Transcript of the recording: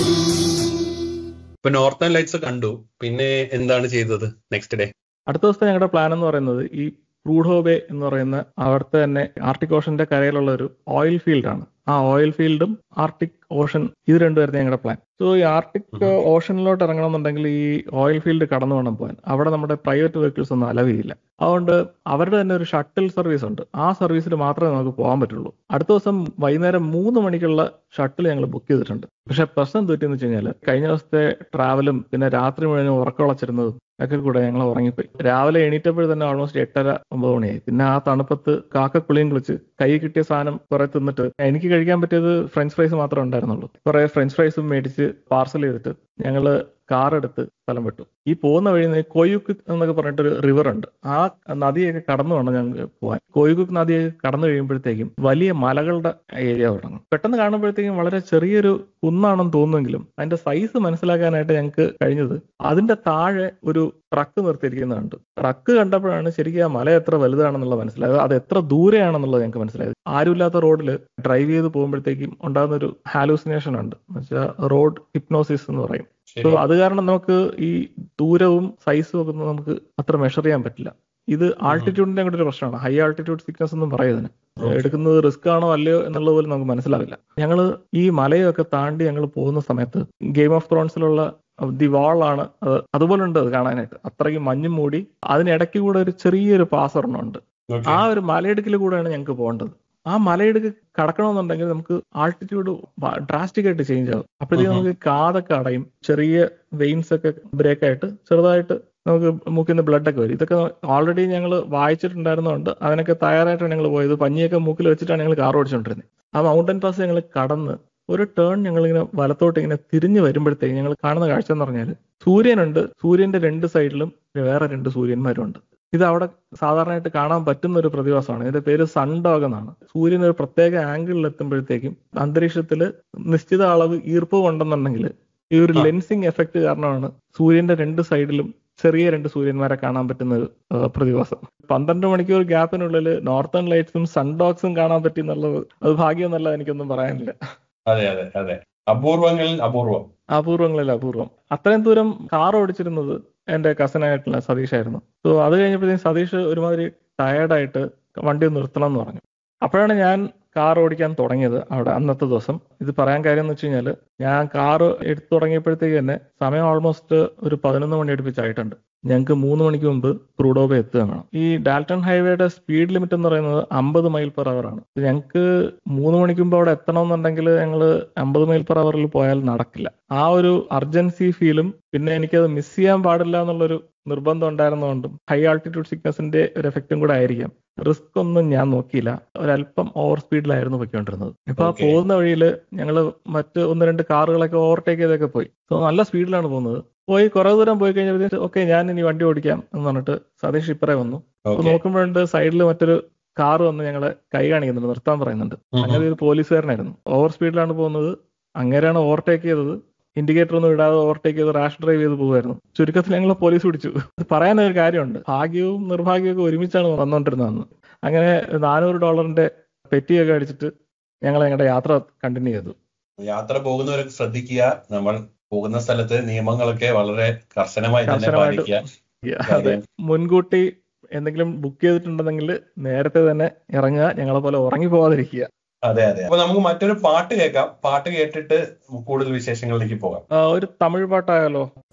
പാടി ഇപ്പൊ northern lights കണ്ടു പിന്നെ എന്താണ് ചെയ്തത് നെക്സ്റ്റ് ഡേ അടുത്ത ദിവസത്തെ ഞങ്ങളുടെ പ്ലാൻ എന്ന് പറയുന്നത് ഈ പ്രൂഡോബേ എന്ന് പറയുന്ന അവിടുത്തെ തന്നെ ആർട്ടിക് ഓഷന്റെ കരയിലുള്ള ഒരു ഓയിൽ ഫീൽഡ് ആണ് ആ ഓയിൽ ഫീൽഡും ആർട്ടിക് ഓഷൻ ഇത് രണ്ടുമായിരുന്നു ഞങ്ങളുടെ പ്ലാൻ സോ ഈ ആർട്ടിക് ഓഷനിലോട്ട് ഇറങ്ങണമെന്നുണ്ടെങ്കിൽ ഈ ഓയിൽ ഫീൽഡ് കടന്നു വേണം പോകാൻ അവിടെ നമ്മുടെ പ്രൈവറ്റ് വെഹിക്കിൾസ് ഒന്നും അലവിയില്ല അതുകൊണ്ട് അവരുടെ തന്നെ ഒരു ഷട്ടിൽ സർവീസ് ഉണ്ട് ആ സർവീസിൽ മാത്രമേ നമുക്ക് പോകാൻ പറ്റുള്ളൂ അടുത്ത ദിവസം വൈകുന്നേരം മൂന്ന് മണിക്കുള്ള ഷട്ടിൽ ഞങ്ങൾ ബുക്ക് ചെയ്തിട്ടുണ്ട് പക്ഷെ പ്രശ്നം തെറ്റിയെന്ന് വെച്ച് കഴിഞ്ഞാൽ കഴിഞ്ഞ ദിവസത്തെ ട്രാവലും പിന്നെ രാത്രി മുഴുവൻ ഉറക്കമുളച്ചിരുന്നതും ഒക്കെ കൂടെ ഞങ്ങൾ ഉറങ്ങിപ്പോയി രാവിലെ എണീറ്റപ്പോൾ തന്നെ ഓൾമോസ്റ്റ് എട്ടര ഒമ്പത് മണിയായി പിന്നെ ആ തണുപ്പത്ത് കാക്കക്കുളിയും കുളിച്ച് കൈ കിട്ടിയ സാധനം കുറെ തിന്നിട്ട് എനിക്ക് കഴിക്കാൻ പറ്റിയത് ഫ്രഞ്ച് ഫ്രൈസ് മാത്രമേ ഉണ്ടായിരുന്നുള്ളൂ കുറെ ഫ്രഞ്ച് ഫ്രൈസും മേടിച്ച് പാർസൽ ചെയ്തിട്ട് ഞങ്ങള് കാർ എടുത്ത് സ്ഥലം വിട്ടു ഈ പോകുന്ന വഴി നിന്ന് കൊയ്യുക്ക് എന്നൊക്കെ പറഞ്ഞിട്ടൊരു റിവർ ഉണ്ട് ആ നദിയൊക്കെ കടന്നു വേണം ഞങ്ങൾക്ക് പോകാൻ കൊയ്യുക്ക് നദിയൊക്കെ കടന്നു കഴിയുമ്പോഴത്തേക്കും വലിയ മലകളുടെ ഏരിയ തുടങ്ങും പെട്ടെന്ന് കാണുമ്പോഴത്തേക്കും വളരെ ചെറിയൊരു കുന്നാണെന്ന് തോന്നുമെങ്കിലും അതിന്റെ സൈസ് മനസ്സിലാക്കാനായിട്ട് ഞങ്ങൾക്ക് കഴിഞ്ഞത് അതിന്റെ താഴെ ഒരു ട്രക്ക് നിർത്തിയിരിക്കുന്നുണ്ട് ട്രക്ക് കണ്ടപ്പോഴാണ് ശരിക്കും ആ മല എത്ര വലുതാണെന്നുള്ളത് മനസ്സിലായത് അത് എത്ര ദൂരെയാണെന്നുള്ളത് ഞങ്ങൾക്ക് മനസ്സിലായത് ആരുമില്ലാത്ത റോഡിൽ ഡ്രൈവ് ചെയ്ത് പോകുമ്പോഴത്തേക്കും ഉണ്ടാകുന്ന ഒരു ഹാലൂസിനേഷൻ ഉണ്ട് എന്നുവെച്ചാൽ റോഡ് ഹിപ്നോസിസ് എന്ന് പറയും സോ അത് കാരണം നമുക്ക് ഈ ദൂരവും സൈസും ഒക്കെ ഒന്നും നമുക്ക് അത്ര മെഷർ ചെയ്യാൻ പറ്റില്ല ഇത് ആൾട്ടിറ്റ്യൂഡിന്റെ കൂടെ ഒരു പ്രശ്നമാണ് ഹൈ ആൾട്ടിറ്റ്യൂഡ് സിക്നസ് എന്നും പറയുന്നതിന് എടുക്കുന്നത് റിസ്ക് ആണോ അല്ലയോ എന്നുള്ളത് പോലും നമുക്ക് മനസ്സിലാവില്ല ഞങ്ങൾ ഈ മലയൊക്കെ താണ്ടി ഞങ്ങൾ പോകുന്ന സമയത്ത് ഗെയിം ഓഫ് ത്രോൺസിലുള്ള ദി വാളാണ് അത് അതുപോലെ ഉണ്ട് അത് കാണാനായിട്ട് അത്രയ്ക്കും മഞ്ഞും മൂടി അതിനിടയ്ക്ക് കൂടെ ഒരു ചെറിയൊരു പാസ് ഒരെണ്ണം ഉണ്ട് ആ ഒരു മലയിടുക്കിൽ കൂടെയാണ് ഞങ്ങൾക്ക് പോകേണ്ടത് ആ മലയിടുക്ക് കടക്കണമെന്നുണ്ടെങ്കിൽ നമുക്ക് ആൾട്ടിറ്റ്യൂഡ് ഡ്രാസ്റ്റിക് ആയിട്ട് ചേഞ്ച് ആകും അപ്പോഴത്തേക്ക് നമുക്ക് കാതൊക്കെ അടയും ചെറിയ വെയിൻസ് ഒക്കെ ബ്രേക്ക് ആയിട്ട് ചെറുതായിട്ട് നമുക്ക് മൂക്കിൽ നിന്ന് ബ്ലഡ് ഒക്കെ വരും ഇതൊക്കെ ഓൾറെഡി ഞങ്ങൾ വായിച്ചിട്ടുണ്ടായിരുന്നതുകൊണ്ട് അതിനൊക്കെ തയ്യാറായിട്ടാണ് ഞങ്ങൾ പോയത് പഞ്ഞിയൊക്കെ മൂക്കിൽ വെച്ചിട്ടാണ് ഞങ്ങൾ കാർ ഓടിച്ചുകൊണ്ടിരുന്നത് ആ മൗണ്ടൻ പാസ് ഞങ്ങൾ കടന്ന് ഒരു ടേൺ ഞങ്ങളിങ്ങനെ വലത്തോട്ട് ഇങ്ങനെ തിരിഞ്ഞു വരുമ്പോഴത്തേക്ക് ഞങ്ങൾ കാണുന്ന കാഴ്ച എന്ന് പറഞ്ഞാൽ സൂര്യനുണ്ട് സൂര്യന്റെ രണ്ട് സൈഡിലും വേറെ രണ്ട് സൂര്യന്മാരും ഉണ്ട് ഇത് അവിടെ സാധാരണയായിട്ട് കാണാൻ പറ്റുന്ന ഒരു പ്രതിഭാസമാണ് ഇതിന്റെ പേര് സൺഡോഗ് എന്നാണ് സൂര്യൻ ഒരു പ്രത്യേക ആംഗിളിൽ എത്തുമ്പോഴത്തേക്കും അന്തരീക്ഷത്തിൽ നിശ്ചിത അളവ് ഈർപ്പ് കൊണ്ടെന്നുണ്ടെങ്കിൽ ഈ ഒരു ലെൻസിങ് എഫക്ട് കാരണമാണ് സൂര്യന്റെ രണ്ട് സൈഡിലും ചെറിയ രണ്ട് സൂര്യന്മാരെ കാണാൻ പറ്റുന്ന ഒരു പ്രതിഭാസം പന്ത്രണ്ട് മണിക്കൂർ ഗ്യാപ്പിനുള്ളിൽ നോർത്തേൺ ലൈറ്റ്സും സൺഡോഗ്സും കാണാൻ പറ്റി എന്നുള്ളത് അത് ഭാഗ്യം എന്നല്ല എനിക്കൊന്നും പറയാനില്ല അതെ അതെ അതെ അപൂർവങ്ങളിൽ അപൂർവം അപൂർവങ്ങളിൽ അപൂർവം അത്രയും ദൂരം കാർ ഓടിച്ചിരുന്നത് എന്റെ കസനായിട്ടുള്ള സതീഷായിരുന്നു സോ അത് കഴിഞ്ഞപ്പോഴത്തേക്കും സതീഷ് ഒരുമാതിരി ടയർഡായിട്ട് വണ്ടി നിർത്തണം എന്ന് പറഞ്ഞു അപ്പോഴാണ് ഞാൻ കാർ ഓടിക്കാൻ തുടങ്ങിയത് അവിടെ അന്നത്തെ ദിവസം ഇത് പറയാൻ കാര്യം എന്ന് വെച്ച് കഴിഞ്ഞാൽ ഞാൻ കാർ എടുത്തു തുടങ്ങിയപ്പോഴത്തേക്ക് തന്നെ സമയം ഓൾമോസ്റ്റ് ഒരു പതിനൊന്ന് മണി അടുപ്പിച്ചായിട്ടുണ്ട് ഞങ്ങൾക്ക് മൂന്ന് മണിക്ക് മുമ്പ് ക്രൂഡോബെ എത്തുക വേണം ഈ ഡാൽട്ടൺ ഹൈവേയുടെ സ്പീഡ് ലിമിറ്റ് എന്ന് പറയുന്നത് അമ്പത് മൈൽ പെർ അവർ ആണ് ഞങ്ങൾക്ക് മൂന്ന് മണിക്ക് മുമ്പ് അവിടെ എത്തണമെന്നുണ്ടെങ്കിൽ ഞങ്ങൾ അമ്പത് മൈൽ പെർ അവറിൽ പോയാൽ നടക്കില്ല ആ ഒരു അർജൻസി ഫീലും പിന്നെ എനിക്കത് മിസ് ചെയ്യാൻ പാടില്ല എന്നുള്ളൊരു നിർബന്ധം ഉണ്ടായിരുന്നതുകൊണ്ടും ഹൈ ആൾട്ടിറ്റ്യൂഡ് സിക്നസിന്റെ ഒരു എഫക്റ്റും കൂടെ ആയിരിക്കാം റിസ്ക് ഒന്നും ഞാൻ നോക്കിയില്ല ഒരല്പം ഓവർ സ്പീഡിലായിരുന്നു പൊയ്ക്കൊണ്ടിരുന്നത് ഇപ്പൊ ആ പോകുന്ന വഴിയിൽ ഞങ്ങൾ മറ്റ് ഒന്ന് രണ്ട് കാറുകളൊക്കെ ഓവർടേക്ക് ചെയ്തൊക്കെ പോയി സോ നല്ല സ്പീഡിലാണ് പോകുന്നത് പോയി കുറെ ദൂരം പോയി കഴിഞ്ഞപ്പോഴത്തേക്ക് ഓക്കെ ഞാൻ ഇനി വണ്ടി ഓടിക്കാം എന്ന് പറഞ്ഞിട്ട് സതീഷ് ഇപ്പറേ വന്നു അപ്പൊ നോക്കുമ്പോഴുണ്ട് സൈഡിൽ മറ്റൊരു കാർ വന്ന് ഞങ്ങളെ കൈ കാണിക്കുന്നുണ്ട് നിർത്താൻ പറയുന്നുണ്ട് അങ്ങനെ ഒരു പോലീസുകാരനായിരുന്നു ഓവർ സ്പീഡിലാണ് പോകുന്നത് അങ്ങനെയാണ് ഓവർടേക്ക് ചെയ്തത് ഇൻഡിക്കേറ്റർ ഒന്നും ഇടാതെ ഓവർടേക്ക് ചെയ്ത് റാഷ് ഡ്രൈവ് ചെയ്ത് പോകുമായിരുന്നു ചുരുക്കത്തിൽ ഞങ്ങൾ പോലീസ് പിടിച്ചു അത് പറയാനൊരു കാര്യമുണ്ട് ഭാഗ്യവും നിർഭാഗ്യവും ഒക്കെ ഒരുമിച്ചാണ് വന്നുകൊണ്ടിരുന്നതെന്ന് അങ്ങനെ നാനൂറ് ഡോളറിന്റെ പെറ്റിയൊക്കെ അടിച്ചിട്ട് ഞങ്ങൾ ഞങ്ങളുടെ യാത്ര കണ്ടിന്യൂ ചെയ്തു യാത്ര പോകുന്നവരൊക്കെ ശ്രദ്ധിക്കുക നമ്മൾ പോകുന്ന സ്ഥലത്ത് നിയമങ്ങളൊക്കെ വളരെ കർശനമായി തന്നെ കർശനമായിട്ട് പാലിക്കുക അതെ മുൻകൂട്ടി എന്തെങ്കിലും ബുക്ക് ചെയ്തിട്ടുണ്ടെങ്കിൽ നേരത്തെ തന്നെ ഇറങ്ങുക ഞങ്ങളെ പോലെ ഉറങ്ങി പോവാതിരിക്കുക അതെ അതെ അപ്പൊ നമുക്ക് മറ്റൊരു പാട്ട് കേൾക്കാം പാട്ട് കേട്ടിട്ട് കൂടുതൽ വിശേഷങ്ങളിലേക്ക് പോകാം ആ, ഒരു തമിഴ് പാട്ടായാലോ